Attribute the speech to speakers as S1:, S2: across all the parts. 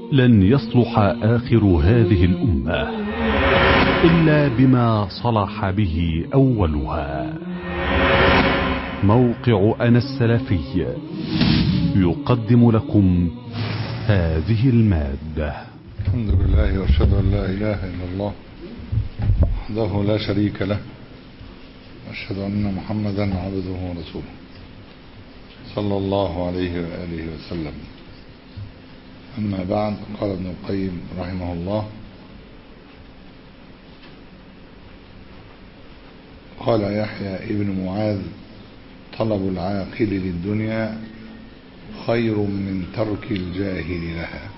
S1: لن يصلح آخر هذه الأمة إلا بما صلح به أولها موقع أنا السلفي يقدم لكم هذه المادة
S2: الحمد لله واشهد ان لا اله الا الله وحده لا شريك له واشهد ان محمدا عبده ورسوله صلى الله عليه واله وسلم اما بعد قال ابن القيم رحمه الله قال يحيى ابن معاذ طلب العاقل للدنيا خير من ترك الجاهل لها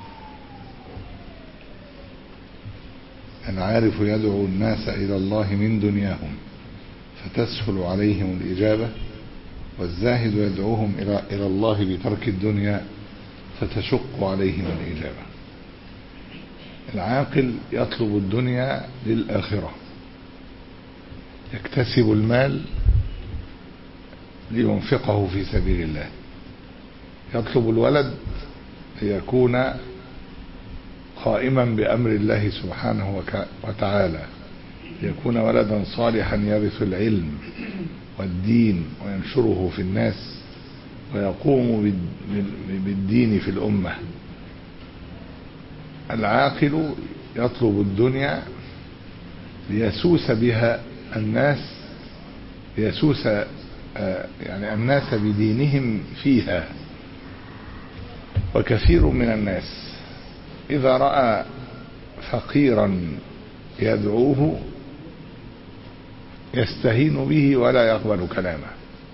S2: العارف يدعو الناس إلى الله من دنياهم فتسهل عليهم الإجابة والزاهد يدعوهم إلى إلى الله بترك الدنيا فتشق عليهم الإجابة العاقل يطلب الدنيا للآخرة يكتسب المال لينفقه في سبيل الله يطلب الولد ليكون قائما بأمر الله سبحانه وتعالى ليكون ولدا صالحا يرث العلم والدين وينشره في الناس ويقوم بالدين في الأمة العاقل يطلب الدنيا ليسوس بها الناس ليسوس يعني الناس بدينهم فيها وكثير من الناس إذا رأى فقيرا يدعوه يستهين به ولا يقبل كلامه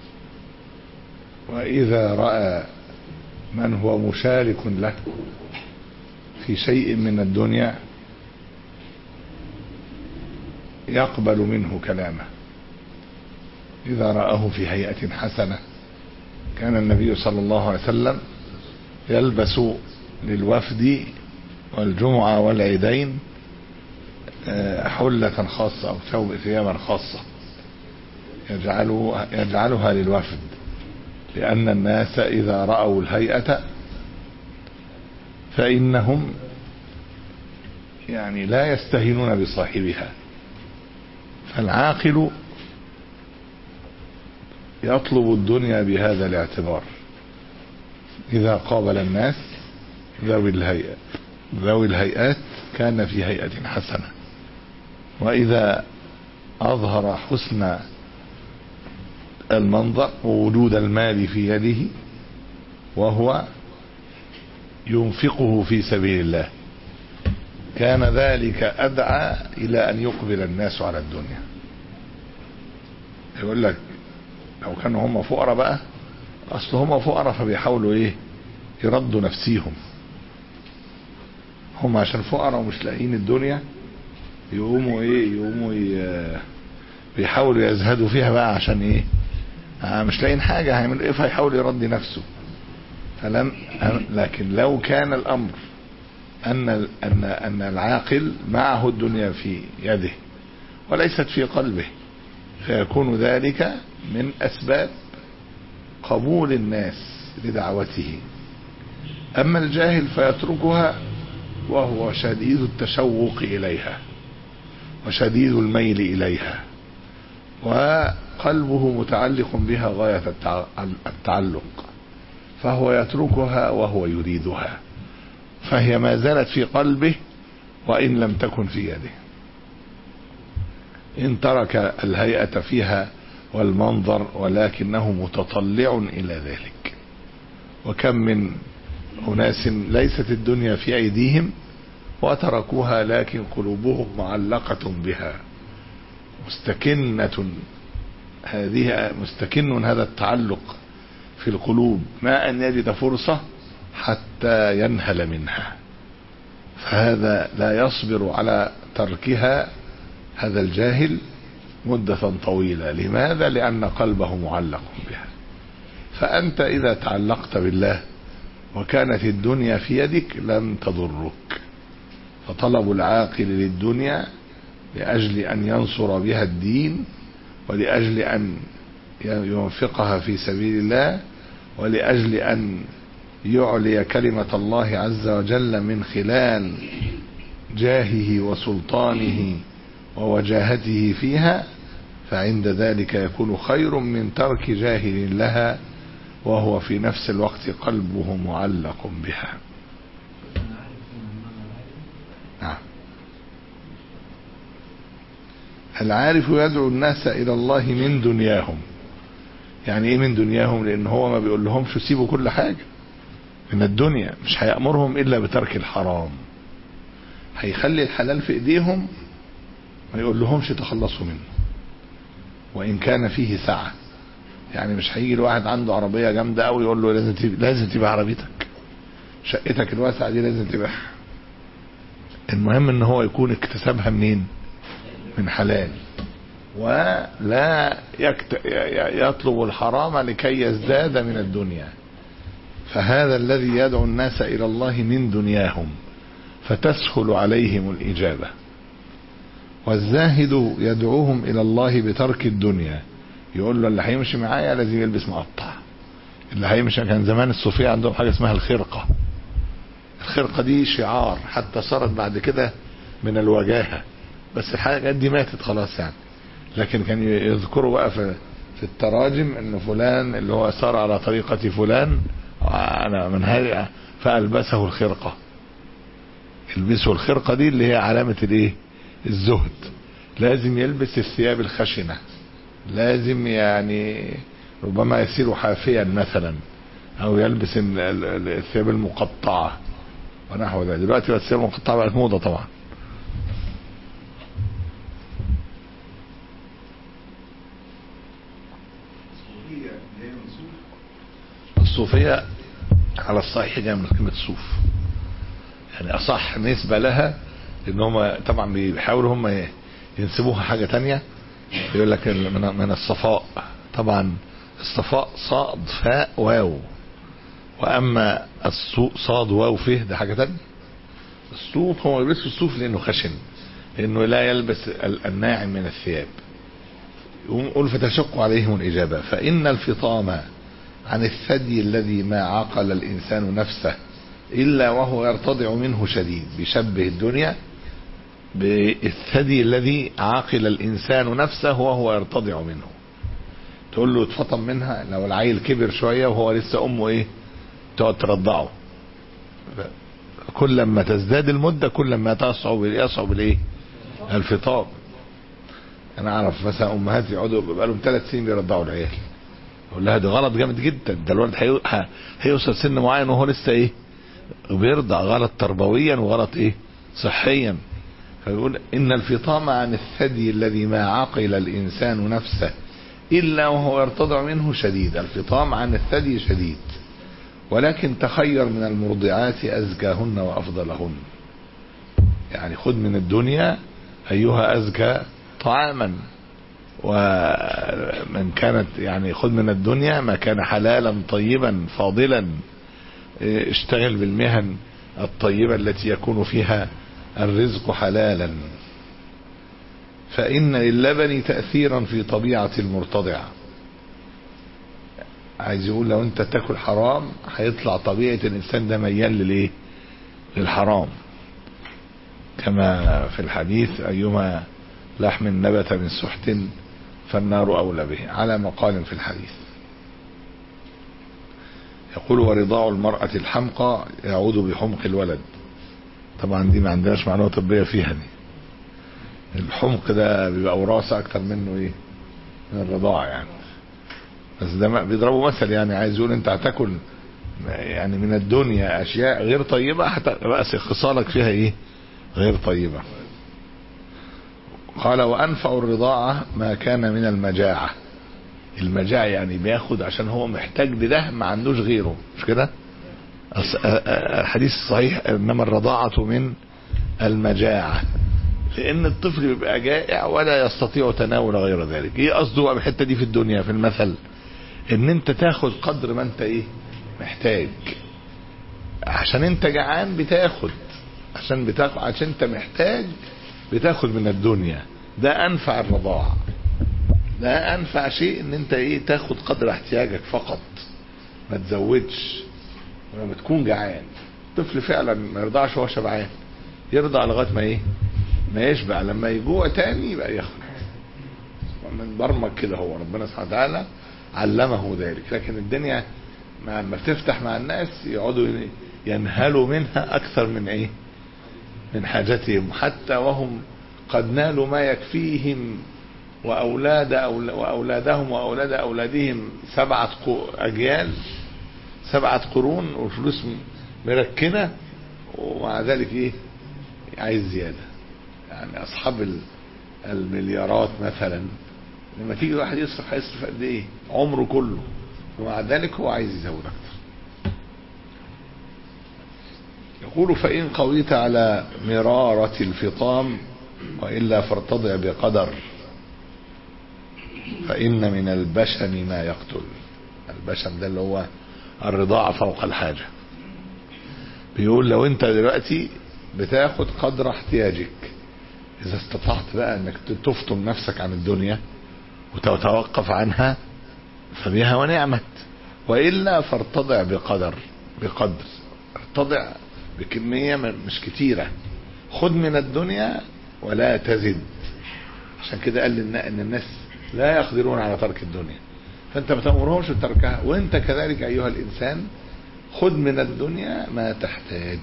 S2: وإذا رأى من هو مشارك له في شيء من الدنيا يقبل منه كلامه إذا رآه في هيئة حسنة كان النبي صلى الله عليه وسلم يلبس للوفد والجمعة والعيدين حلة خاصة أو ثوب ثيابا خاصة يجعله يجعلها للوفد لأن الناس إذا رأوا الهيئة فإنهم يعني لا يستهينون بصاحبها فالعاقل يطلب الدنيا بهذا الاعتبار إذا قابل الناس ذوي الهيئة ذوي الهيئات كان في هيئة حسنة وإذا أظهر حسن المنظر ووجود المال في يده وهو ينفقه في سبيل الله كان ذلك أدعى إلى أن يقبل الناس على الدنيا يقول لك لو كانوا هم فقراء بقى أصل هم فقراء فبيحاولوا إيه يردوا نفسيهم هم عشان فقراء ومش لاقيين الدنيا يقوموا ايه يقوموا بيحاولوا يزهدوا فيها بقى عشان ايه آه مش لاقيين حاجة هيعملوا ايه فيحاول يرضي نفسه فلم لكن لو كان الامر ان ان ان العاقل معه الدنيا في يده وليست في قلبه فيكون ذلك من اسباب قبول الناس لدعوته اما الجاهل فيتركها وهو شديد التشوق إليها وشديد الميل إليها وقلبه متعلق بها غاية التعلق فهو يتركها وهو يريدها فهي ما زالت في قلبه وإن لم تكن في يده إن ترك الهيئة فيها والمنظر ولكنه متطلع إلى ذلك وكم من أناس ليست الدنيا في أيديهم وتركوها لكن قلوبهم معلقة بها مستكنة هذه مستكن هذا التعلق في القلوب ما أن يجد فرصة حتى ينهل منها فهذا لا يصبر على تركها هذا الجاهل مدة طويلة لماذا؟ لأن قلبه معلق بها فأنت إذا تعلقت بالله وكانت الدنيا في يدك لن تضرك فطلب العاقل للدنيا لأجل أن ينصر بها الدين ولأجل أن ينفقها في سبيل الله ولأجل أن يعلي كلمة الله عز وجل من خلال جاهه وسلطانه ووجاهته فيها فعند ذلك يكون خير من ترك جاهل لها وهو في نفس الوقت قلبه معلق بها نعم العارف يدعو الناس الى الله من دنياهم يعني ايه من دنياهم لان هو ما بيقول لهمش سيبوا كل حاجه من الدنيا مش هيامرهم الا بترك الحرام هيخلي الحلال في ايديهم ما يقول لهمش تخلصوا منه وان كان فيه سعه يعني مش هيجي الواحد عنده عربيه جامده قوي يقول له لازم تبيع لازم تبيع عربيتك شقتك الواسعه دي لازم تبيعها المهم ان هو يكون اكتسبها منين من حلال ولا يكت... يطلب الحرام لكي يزداد من الدنيا فهذا الذي يدعو الناس الى الله من دنياهم فتسهل عليهم الاجابه والزاهد يدعوهم الى الله بترك الدنيا يقول له اللي هيمشي معايا لازم يلبس مقطع اللي هيمشي كان زمان الصوفيه عندهم حاجه اسمها الخرقه الخرقه دي شعار حتى صارت بعد كده من الوجاهه بس الحاجات دي ماتت خلاص يعني لكن كان يذكروا بقى في في التراجم ان فلان اللي هو سار على طريقة فلان انا من هذه فالبسه الخرقة البسه الخرقة دي اللي هي علامة الايه الزهد لازم يلبس الثياب الخشنة لازم يعني ربما يصير حافيا مثلا او يلبس الثياب المقطعة ونحو ذلك دلوقتي بقى الثياب المقطعة بقت موضة طبعا الصوفية على الصحيح جاية من كلمة صوف يعني أصح نسبة لها إن هم طبعا بيحاولوا هم ينسبوها حاجة تانية يقول لك من الصفاء طبعا الصفاء صاد فاء واو وأما الصوء صاد واو فيه ده حاجة تانية الصوف هو يلبس الصوف لأنه خشن لأنه لا يلبس الناعم من الثياب يقول فتشق عليهم الإجابة فإن الفطام عن الثدي الذي ما عقل الإنسان نفسه إلا وهو يرتضع منه شديد بيشبه الدنيا بالثدي الذي عاقل الإنسان نفسه وهو يرتضع منه تقول له اتفطم منها لو العيل كبر شوية وهو لسه أمه إيه تقعد ترضعه كل ما تزداد المدة كل ما تصعب يصعب الإيه الفطام أنا أعرف مثلا أمهات يقعدوا بقالهم ثلاث سنين بيرضعوا العيال اقول لها ده غلط جامد جدا ده الولد هي... هيوصل سن معين وهو لسه ايه بيرضع غلط تربويا وغلط ايه صحيا فيقول ان الفطام عن الثدي الذي ما عقل الانسان نفسه الا وهو يرتضع منه شديد الفطام عن الثدي شديد ولكن تخير من المرضعات ازكاهن وافضلهن يعني خذ من الدنيا ايها ازكى طعاما ومن كانت يعني خذ من الدنيا ما كان حلالا طيبا فاضلا اشتغل بالمهن الطيبة التي يكون فيها الرزق حلالا فإن للبن تأثيرا في طبيعة المرتضع عايز يقول لو انت تاكل حرام هيطلع طبيعة الانسان ده ميال للايه للحرام كما في الحديث ايما لحم نبت من سحت فالنار أولى به على مقال في الحديث يقول ورضاع المرأة الحمقى يعود بحمق الولد طبعا دي ما عندناش معلومة طبية فيها دي الحمق ده بيبقى وراثة أكتر منه إيه من الرضاعة يعني بس ده بيضربوا مثل يعني عايز يقول أنت هتاكل يعني من الدنيا أشياء غير طيبة هتبقى خصالك فيها إيه غير طيبة قال وأنفع الرضاعة ما كان من المجاعة المجاعة يعني بياخد عشان هو محتاج لده ما عندوش غيره مش كده الحديث صحيح انما الرضاعة من المجاعة لان الطفل بيبقى جائع ولا يستطيع تناول غير ذلك ايه قصده بقى الحته دي في الدنيا في المثل ان انت تاخد قدر ما انت ايه محتاج عشان انت جعان بتاخد عشان بتاخد عشان انت محتاج بتاخد من الدنيا ده انفع الرضاعة ده انفع شيء ان انت ايه تاخد قدر احتياجك فقط ما تزودش ولما تكون جعان طفل فعلا ما يرضعش وهو شبعان يرضع لغايه ما ايه ما يشبع لما يجوع تاني يبقى ياخد من برمج كده هو ربنا سبحانه وتعالى علمه ذلك لكن الدنيا لما بتفتح مع الناس يقعدوا ينهلوا منها اكثر من ايه من حاجتهم حتى وهم قد نالوا ما يكفيهم واولاد أول واولادهم واولاد اولادهم سبعه اجيال سبعه قرون وفلوس مركنه ومع ذلك ايه عايز زياده يعني اصحاب المليارات مثلا لما تيجي واحد يصرف هيصرف قد ايه عمره كله ومع ذلك هو عايز يزود اكتر يقول فإن قويت على مرارة الفطام وإلا فارتضع بقدر فإن من البشن ما يقتل البشن ده اللي هو الرضاعة فوق الحاجة بيقول لو انت دلوقتي بتاخد قدر احتياجك اذا استطعت بقى انك تفطم نفسك عن الدنيا وتتوقف عنها فبها ونعمت والا فارتضع بقدر بقدر ارتضع بكمية مش كتيرة خد من الدنيا ولا تزد عشان كده قال ان الناس لا يقدرون على ترك الدنيا فانت ما تأمرهمش بتركها وانت كذلك ايها الانسان خد من الدنيا ما تحتاج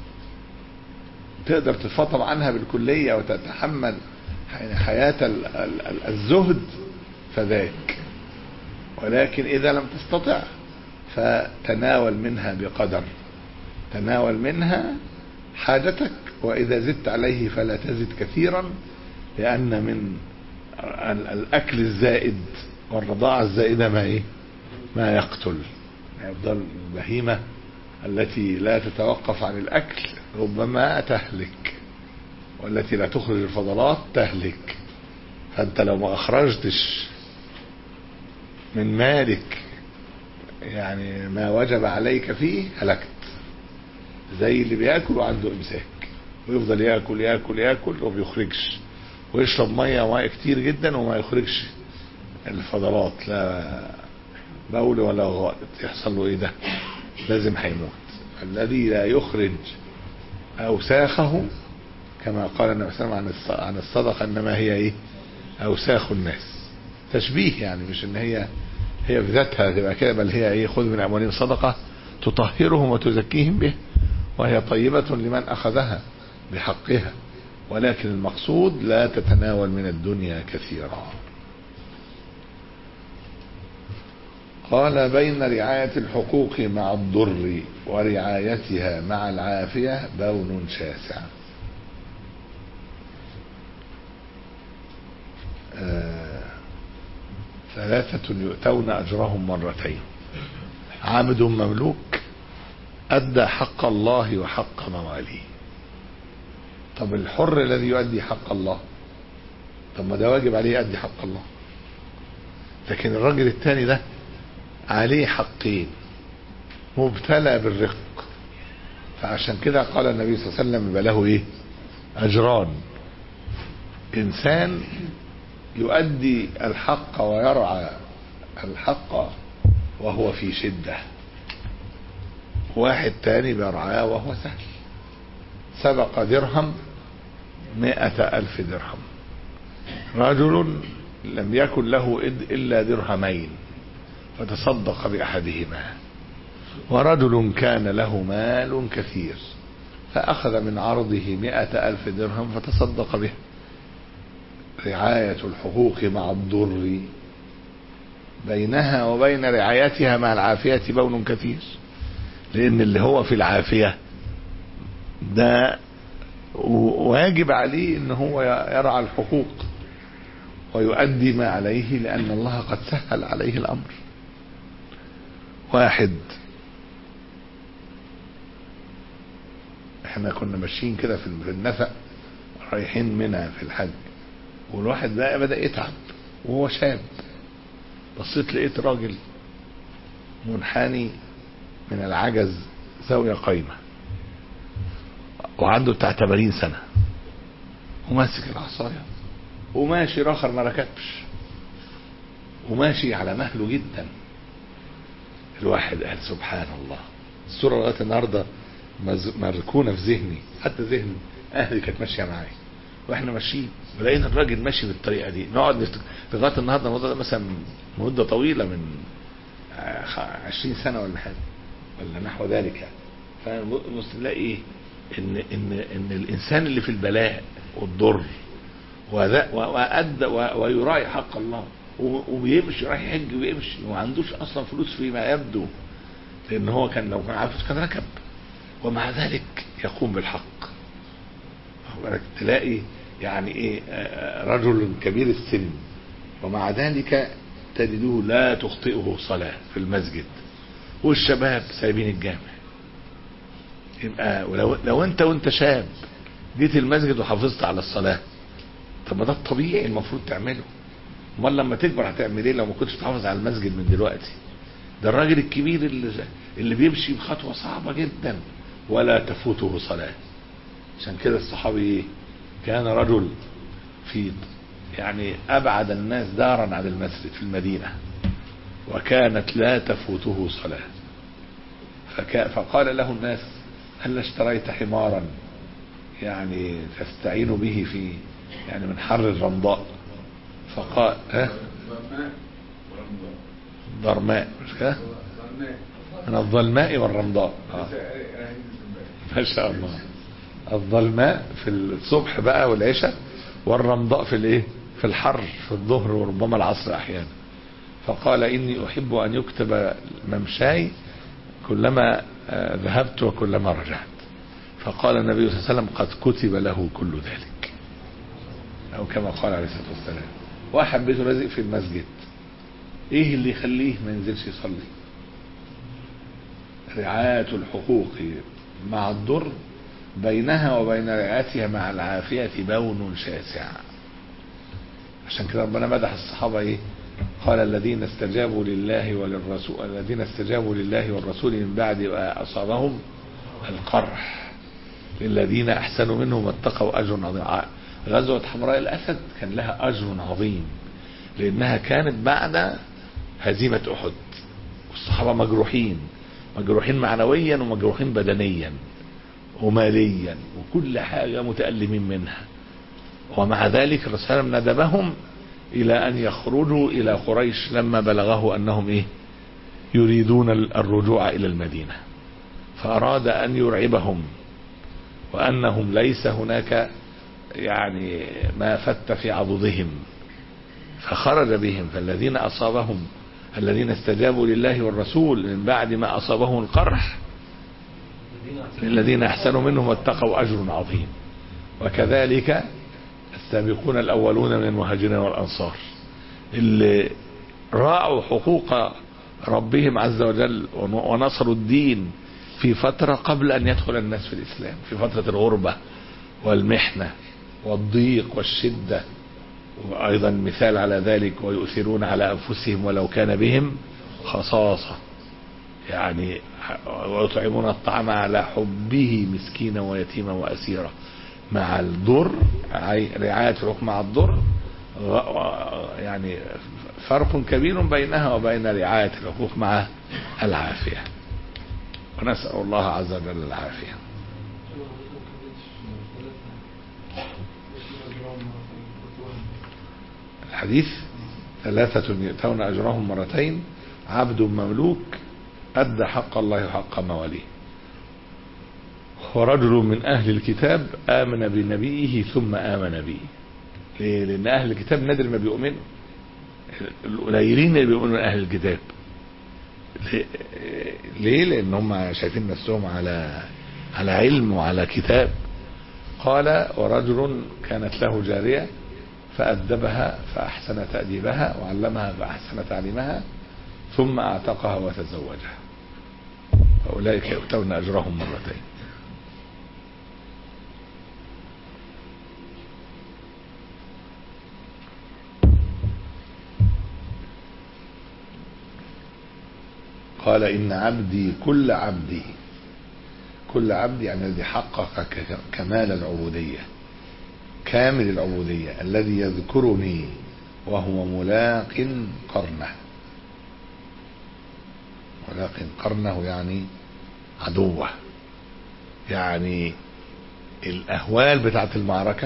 S2: تقدر تتفطم عنها بالكلية وتتحمل حياة الزهد فذاك ولكن إذا لم تستطع فتناول منها بقدر تناول منها حاجتك وإذا زدت عليه فلا تزد كثيرا لأن من الأكل الزائد والرضاعة الزائدة ما إيه ما يقتل يفضل البهيمة التي لا تتوقف عن الأكل ربما تهلك والتي لا تخرج الفضلات تهلك فأنت لو ما أخرجتش من مالك يعني ما وجب عليك فيه هلكت زي اللي بياكل وعنده امساك ويفضل ياكل ياكل ياكل وما بيخرجش ويشرب ميه ميه كتير جدا وما يخرجش الفضلات لا بول ولا غائط يحصل له ايه ده لازم هيموت الذي لا يخرج اوساخه كما قال النبي صلى الله عليه وسلم عن الصدقه انما هي ايه اوساخ الناس تشبيه يعني مش ان هي هي بذاتها تبقى كده بل هي ايه خذ من اموالهم صدقه تطهرهم وتزكيهم به وهي طيبة لمن أخذها بحقها ولكن المقصود لا تتناول من الدنيا كثيرا قال بين رعاية الحقوق مع الضر ورعايتها مع العافية بون شاسع آه ثلاثة يؤتون أجرهم مرتين عبد مملوك أدى حق الله وحق مواليه طب الحر الذي يؤدي حق الله طب ما ده واجب عليه يؤدي حق الله لكن الراجل الثاني ده عليه حقين مبتلى بالرق فعشان كده قال النبي صلى الله عليه وسلم يبقى له ايه اجران انسان يؤدي الحق ويرعى الحق وهو في شدة واحد تاني بيرعاه وهو سهل سبق درهم مئة ألف درهم رجل لم يكن له إلا درهمين فتصدق بأحدهما ورجل كان له مال كثير فأخذ من عرضه مئة ألف درهم فتصدق به رعاية الحقوق مع الضر بينها وبين رعايتها مع العافية بون كثير لأن اللي هو في العافية ده واجب عليه ان هو يرعى الحقوق ويؤدي ما عليه لأن الله قد سهل عليه الأمر واحد احنا كنا ماشيين كده في النفق رايحين منها في الحج والواحد بقى بدأ يتعب وهو شاب بصيت لقيت راجل منحني من العجز زاوية قايمة وعنده بتاع 80 سنة وماسك العصاية وماشي راخر ما ركبش وماشي على مهله جدا الواحد قال سبحان الله الصورة لغاية النهاردة مز- مركونة في ذهني حتى ذهن أهلي كانت ماشية معايا واحنا ماشيين ولقينا الراجل ماشي بالطريقة دي نقعد نفتكر لغاية النهاردة الموضوع ده مثلا مدة طويلة من آه، خ- عشرين سنة ولا حاجة ولا نحو ذلك يعني فنبص نلاقي ايه ان ان ان الانسان اللي في البلاء والضر وذا- و- وأدى و- ويراعي حق الله و- وبيمشي رايح يحج ويمشي وما عندوش اصلا فلوس فيما يبدو لان هو كان لو كان عارف كان ركب ومع ذلك يقوم بالحق واخد بالك؟ تلاقي يعني ايه آه، رجل كبير السن ومع ذلك تجده لا تخطئه صلاة في المسجد والشباب سايبين الجامع يبقى ولو لو انت وانت شاب جيت المسجد وحافظت على الصلاة طب ما ده الطبيعي المفروض تعمله امال لما تكبر هتعمل ايه لو ما كنتش تحافظ على المسجد من دلوقتي ده الراجل الكبير اللي اللي بيمشي بخطوة صعبة جدا ولا تفوته صلاة عشان كده الصحابي ايه كان رجل في يعني ابعد الناس دارا عن المسجد في المدينة وكانت لا تفوته صلاة فكا فقال له الناس هل اشتريت حمارا يعني تستعين به في يعني من حر الرمضاء فقال ها ضرماء مش كده من الظلماء والرمضاء آه. ما شاء الله الظلماء في الصبح بقى والعشاء والرمضاء في الايه في الحر في الظهر وربما العصر احيانا فقال اني احب ان يكتب ممشاي كلما آه، ذهبت وكلما رجعت فقال النبي صلى الله عليه وسلم قد كتب له كل ذلك او كما قال عليه الصلاه والسلام واحد بيته لازق في المسجد ايه اللي يخليه ما ينزلش يصلي رعاية الحقوق مع الضر بينها وبين رعايتها مع العافية بون شاسع عشان كده ربنا مدح الصحابة ايه قال الذين استجابوا لله وللرسول الذين استجابوا لله والرسول من بعد ما أصابهم القرح للذين أحسنوا منهم واتقوا أجر عظيم غزوة حمراء الأسد كان لها أجر عظيم لأنها كانت بعد هزيمة أحد والصحابة مجروحين مجروحين معنويا ومجروحين بدنيا وماليا وكل حاجة متألمين منها ومع ذلك الرسول صلى الله عليه وسلم ندبهم إلى أن يخرجوا إلى قريش لما بلغه أنهم إيه يريدون الرجوع إلى المدينة فأراد أن يرعبهم وأنهم ليس هناك يعني ما فت في عضدهم فخرج بهم فالذين أصابهم الذين استجابوا لله والرسول من بعد ما أصابهم القرح الذين أحسنوا منهم واتقوا أجر عظيم وكذلك السابقون الأولون من المهاجرين والأنصار اللي راعوا حقوق ربهم عز وجل ونصروا الدين في فترة قبل أن يدخل الناس في الإسلام في فترة الغربة والمحنة والضيق والشدة وأيضا مثال على ذلك ويؤثرون على أنفسهم ولو كان بهم خصاصة يعني ويطعمون الطعام على حبه مسكينا ويتيما وأسيرا مع الضر رعاية الحكم مع الضر يعني فرق كبير بينها وبين رعاية الحقوق مع العافية ونسأل الله عز وجل العافية الحديث ثلاثة يؤتون أجرهم مرتين عبد مملوك أدى حق الله وحق مواليه ورجل من أهل الكتاب آمن بنبيه ثم آمن به ليه؟ لأن أهل الكتاب نادر ما بيؤمنوا القليلين اللي بيؤمنوا من أهل الكتاب ليه لأن هم شايفين نفسهم على على علم وعلى كتاب قال ورجل كانت له جارية فأدبها فأحسن تأديبها وعلمها فأحسن تعليمها ثم أعتقها وتزوجها فأولئك يؤتون أجرهم مرتين قال إن عبدي كل عبدي كل عبد يعني الذي حقق كمال العبودية كامل العبودية الذي يذكرني وهو ملاق قرنه ملاق قرنه يعني عدوه يعني الأهوال بتاعت المعركة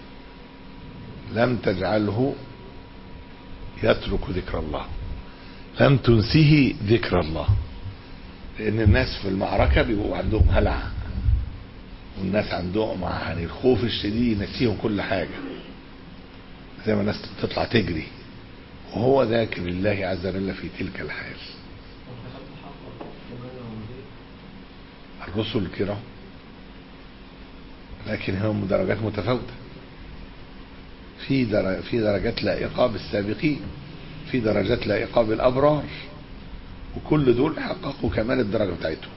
S2: لم تجعله يترك ذكر الله لم تنسه ذكر الله لأن الناس في المعركة بيبقوا عندهم هلع والناس عندهم يعني الخوف الشديد ينسيهم كل حاجة زي ما الناس تطلع تجري وهو ذاكر الله عز وجل في تلك الحال الرسل الكرام لكن هم درجات متفاوتة في در... في درجات لائقة بالسابقين في درجات لائقة بالأبرار وكل دول حققوا كمال الدرجة بتاعتهم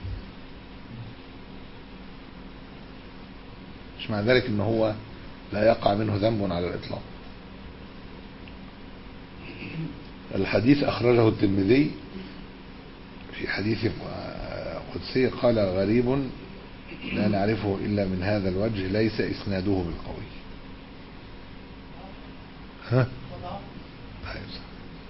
S2: مش مع ذلك ان هو لا يقع منه ذنب على الإطلاق الحديث أخرجه الترمذي في حديث قدسي قال غريب لا نعرفه إلا من هذا الوجه ليس إسناده بالقوي ها طيب صح.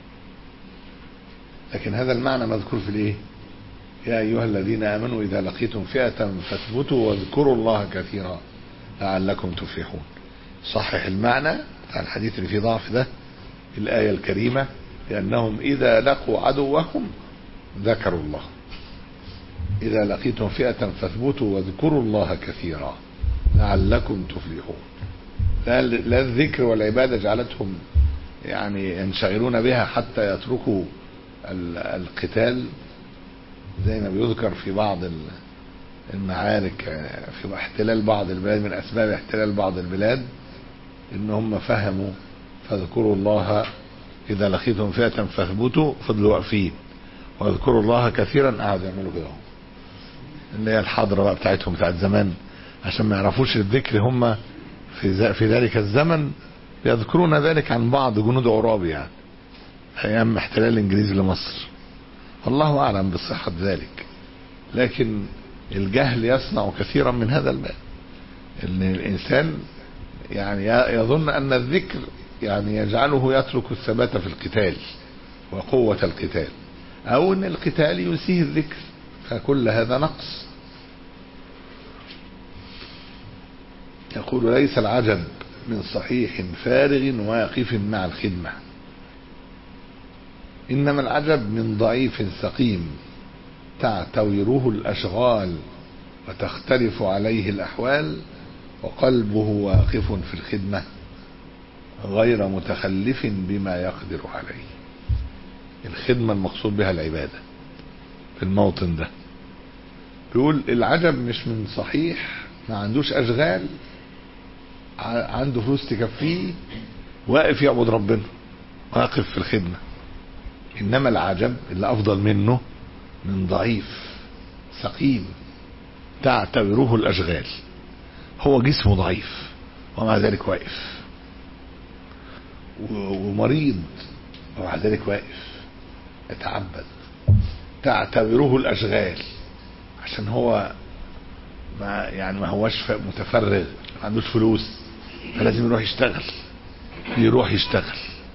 S2: لكن هذا المعنى مذكور في الايه يا أيها الذين آمنوا إذا لقيتم فئة فاثبتوا واذكروا الله كثيرا لعلكم تفلحون صحح المعنى بتاع الحديث اللي فيه ضعف ده الآية الكريمة لأنهم إذا لقوا عدوهم ذكروا الله إذا لقيتم فئة فاثبتوا واذكروا الله كثيرا لعلكم تفلحون لا, لا الذكر والعبادة جعلتهم يعني ينشغلون بها حتى يتركوا القتال زي ما بيذكر في بعض المعارك في احتلال بعض البلاد من أسباب احتلال بعض البلاد إن هم فهموا فاذكروا الله إذا لقيتم فئة فاثبتوا فضلوا واقفين واذكروا الله كثيرا قعدوا يعملوا كده اللي هي الحضرة بقى بتاعتهم بتاعت زمان عشان ما يعرفوش الذكر هم في في ذلك الزمن يذكرون ذلك عن بعض جنود عرابي يعني ايام احتلال الانجليزي لمصر والله اعلم بصحة ذلك لكن الجهل يصنع كثيرا من هذا الباب ان الانسان يعني يظن ان الذكر يعني يجعله يترك الثبات في القتال وقوة القتال او ان القتال ينسيه الذكر فكل هذا نقص يقول ليس العجب من صحيح فارغ واقف مع الخدمة إنما العجب من ضعيف سقيم تعتوره الأشغال وتختلف عليه الأحوال وقلبه واقف في الخدمة غير متخلف بما يقدر عليه الخدمة المقصود بها العبادة في الموطن ده بيقول العجب مش من صحيح ما عندوش أشغال عنده فلوس تكفيه واقف يعبد ربنا واقف في الخدمة إنما العجب اللي أفضل منه من ضعيف سقيم تعتبره الأشغال هو جسمه ضعيف ومع ذلك واقف ومريض ومع ذلك واقف يتعبد تعتبره الأشغال عشان هو ما يعني ما هوش متفرغ ما عندوش فلوس فلازم يروح يشتغل يروح يشتغل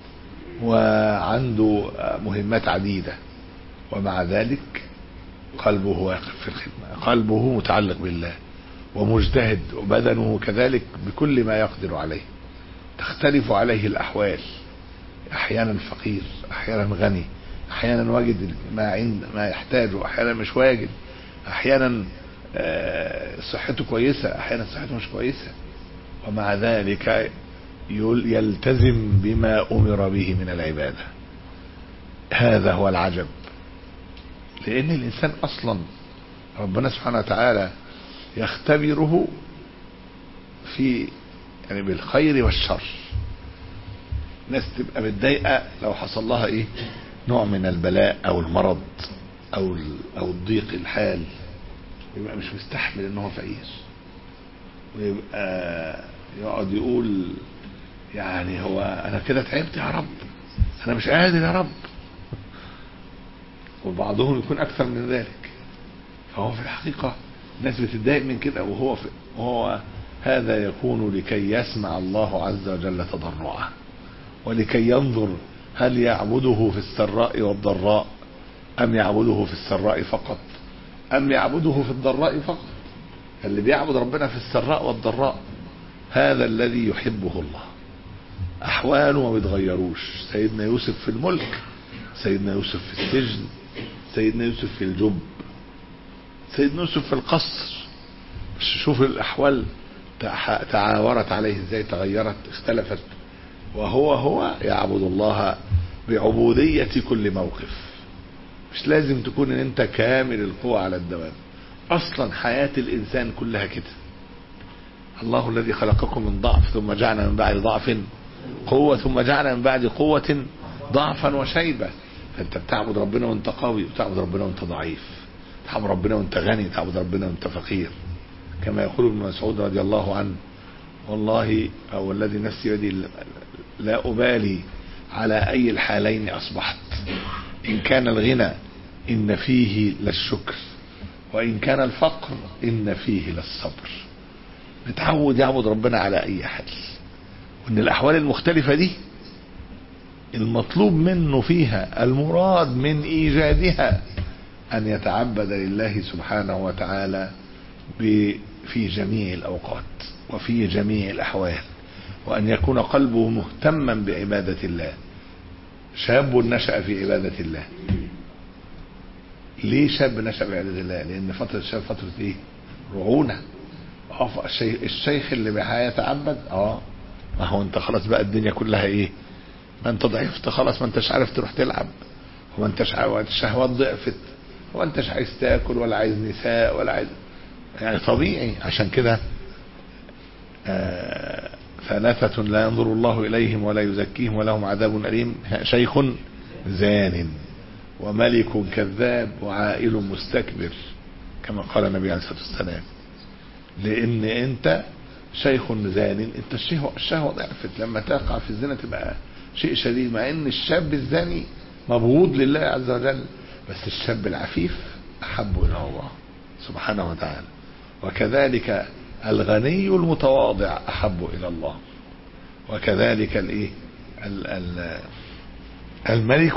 S2: وعنده مهمات عديدة ومع ذلك قلبه واقف في الخدمة قلبه متعلق بالله ومجتهد وبدنه كذلك بكل ما يقدر عليه تختلف عليه الأحوال أحيانا فقير أحيانا غني أحيانا واجد ما عند ما يحتاجه أحيانا مش واجد أحيانا صحته كويسة أحيانا صحته مش كويسة ومع ذلك يلتزم بما أمر به من العبادة هذا هو العجب لأن الإنسان أصلا ربنا سبحانه وتعالى يختبره في يعني بالخير والشر ناس تبقى متضايقة لو حصل لها ايه نوع من البلاء او المرض او او الضيق الحال يبقى مش مستحمل ان هو فقير ويبقى يقعد يقول يعني هو انا كده تعبت يا رب انا مش قادر يا رب وبعضهم يكون اكثر من ذلك فهو في الحقيقة الناس بتتضايق من كده وهو في وهو هذا يكون لكي يسمع الله عز وجل تضرعه ولكي ينظر هل يعبده في السراء والضراء أم يعبده في السراء فقط أم يعبده في الضراء فقط اللي بيعبد ربنا في السراء والضراء هذا الذي يحبه الله أحواله ما بيتغيروش سيدنا يوسف في الملك سيدنا يوسف في السجن سيدنا يوسف في الجب سيدنا يوسف في القصر بس شوف الأحوال تعاورت عليه ازاي تغيرت اختلفت وهو هو يعبد الله بعبودية كل موقف مش لازم تكون ان انت كامل القوة على الدوام اصلا حياة الانسان كلها كده الله الذي خلقكم من ضعف ثم جعل من بعد ضعف قوة ثم جعل من بعد قوة ضعفا وشيبة فانت بتعبد ربنا وانت قوي وتعبد ربنا وانت ضعيف تعبد ربنا وانت غني تعبد ربنا وانت فقير كما يقول ابن مسعود رضي الله عنه والله او الذي نفسي يدي لا ابالي على اي الحالين اصبحت ان كان الغنى ان فيه للشكر وان كان الفقر ان فيه للصبر متعود يعبد ربنا على اي حال وان الاحوال المختلفة دي المطلوب منه فيها المراد من ايجادها ان يتعبد لله سبحانه وتعالى في جميع الاوقات وفي جميع الاحوال وان يكون قلبه مهتما بعبادة الله شاب نشأ في عبادة الله ليه شاب نشأ في عبادة الله لان فترة الشاب فترة ايه رعونة الشيخ, الشيخ اللي هيتعبد اه ما هو انت خلاص بقى الدنيا كلها ايه ما انت ضعفت خلاص ما انتش عارف تروح تلعب وما انتش عارف الشهوات ضعفت وما انتش عايز تاكل ولا عايز نساء ولا عايز يعني طبيعي عشان كده آه ثلاثة لا ينظر الله إليهم ولا يزكيهم ولهم عذاب أليم شيخ زان وملك كذاب وعائل مستكبر كما قال النبي عليه الصلاة والسلام لأن أنت شيخ زان أنت الشهوة ضعفت لما تقع في الزنا تبقى شيء شديد مع أن الشاب الزاني مبغوض لله عز وجل بس الشاب العفيف أحب إلى الله سبحانه وتعالى وكذلك الغني المتواضع أحب إلى الله وكذلك الايه الملك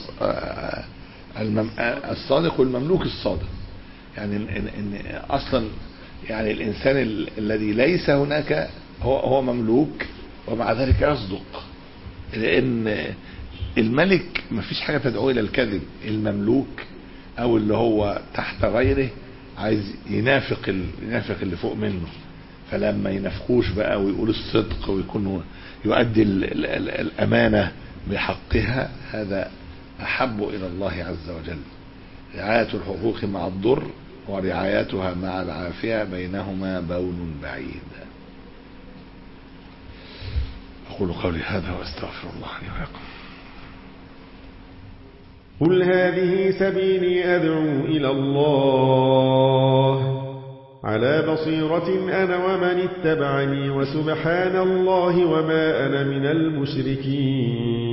S2: الصادق والمملوك الصادق يعني إن, إن اصلا يعني الانسان الذي ليس هناك هو هو مملوك ومع ذلك يصدق لان الملك ما فيش حاجه تدعو الى الكذب المملوك او اللي هو تحت غيره عايز ينافق ينافق اللي فوق منه فلما ينافقوش بقى ويقول الصدق ويكون يؤدي ال ال ال الأمانة بحقها هذا أحب إلى الله عز وجل رعاية الحقوق مع الضر ورعايتها مع العافية بينهما بون بعيد أقول قولي هذا وأستغفر الله لي ولكم
S3: قل هذه سبيلي أدعو إلى الله على بصيرة أنا ومن اتبعني وسبحان الله وما أنا من المشركين